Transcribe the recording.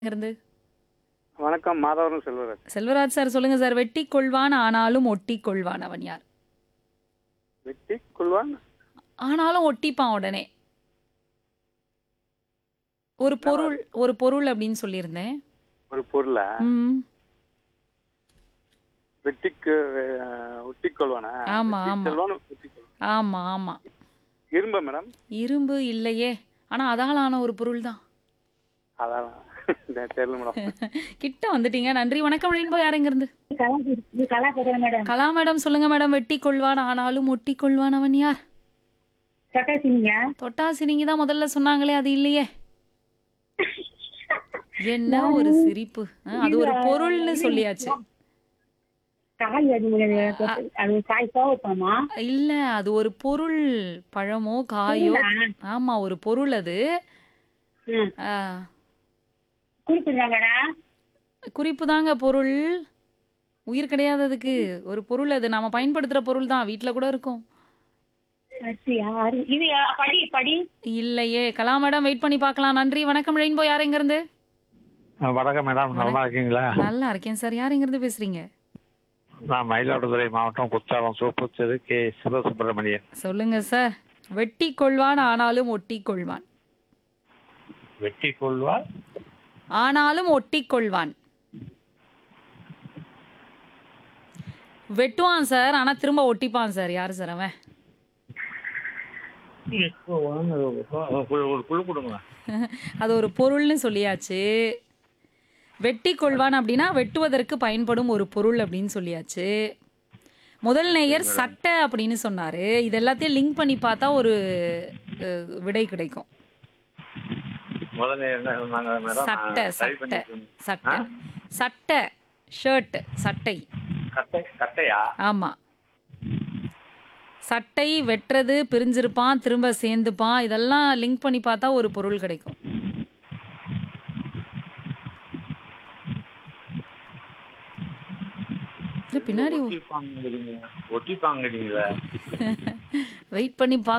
இருந்து வணக்கம் மாதவரம் செல்வராஜ் செல்வராஜ் சார் சொல்லுங்க சார் வெட்டி கொள்வான் ஆனாலும் ஒட்டி கொள்வான் அவன் யார் வெட்டி கொள்வான் ஆனாலும் ஒட்டிப்பான் உடனே ஒரு பொருள் ஒரு பொருள் அப்படின்னு சொல்லியிருந்தேன் ஒரு பொருளை ம் வெட்டிக்கு அஹ், ஒட்டிக் கொள்வானா ஆமா, வெட்டிக் ஆமா. கொள்வான், ஒட்டிக் கொள்வான். ஆமா ஆமா இரும்பா மேடம் இரும்பு இல்லையே ஆனா அதால் ஆன ஒரு பொருள் தான் அதான் இந்த தெரியல மேடம் கிட்ட வந்துட்டீங்க நன்றி வணக்கம் ரெயின்போ யாருங்க இருந்து கலா இது கலா பேசுறேன் மேடம் கலா மேடம் சொல்லுங்க மேடம் வெட்டி கொள்வான் ஆனாலும் ஒட்டி கொள்வான் அவன் யார் சட்டாசிங்க தொட்டாசி நீங்க தான் முதல்ல சொன்னாங்களே அது இல்லையே என்ன ஒரு சிரிப்பு ஆ, அது ஒரு பொருள்னு சொல்லியாச்சு காய் அது அது காய் கோவப்பமா இல்ல அது ஒரு பொருள் பழமோ காயோ ஆமா ஒரு பொருள் அது ஆ, குறிப்பிடுறா மேடம் குறிப்பு தாங்க பொருள் உயிர் கிடையாது அதுக்கு ஒரு பொருள் அது நாம பயன்படுத்துற பொருள் தான் வீட்ல கூட இருக்கும் அப்படியா? அது- இது படி படி இல்லையே கலா மேடம் வெயிட் பண்ணி பார்க்கலாம் நன்றி வணக்கம் ரெயின்போ யார் எங்க இருந்து வணக்கம் மேடம் நல்லா இருக்கீங்களா நல்லா இருக்கேன் சார் யார் எங்க இருந்து பேசுறீங்க நான் மயிலாடுதுறை மாவட்டம் குத்தாலம் சூப்பர் தெரு கே சிவசுப்பிரமணியன் சொல்லுங்க சார் வெட்டி கொள்வான் ஆனாலும் ஒட்டி கொள்வான் வெட்டி கொள்வார் ஆனாலும் ஒட்டி கொள்வான் வெட்டுவான் சார் ஆனா திரும்ப ஒட்டிப்பான் சார் யாரு சார் அவன் ஒரு குழு கொடுங்க அது ஒரு பொருள்னு சொல்லியாச்சு வெட்டி கொள்வான் அப்படின்னா வெட்டுவதற்கு பயன்படும் ஒரு பொருள் அப்படின்னு சொல்லியாச்சு முதல் நேயர் சட்டை அப்படின்னு சொன்னாரு இது எல்லாத்தையும் லிங்க் பண்ணி பார்த்தா ஒரு அஹ், விடை கிடைக்கும் முதல்ல என்ன சொன்னாங்க மேடம் சட்டை நான் type சட்டை பண்ணி- சட்டை சட்டை ஷர்ட் சட்டை கட்டை கட்டையா ஆமா சட்டை வெட்டுறது பிரிஞ்சிருப்பான் திரும்ப சேர்ந்துப்பான் இதெல்லாம் லிங்க் பண்ணி பார்த்தா ஒரு பொருள் கிடைக்கும் இது பின்னாடி ஒட்டிப்பாங்கிறீங்க ஒட்டிப்பாங்கிறீங்களா வெயிட் பண்ணி பார்க்க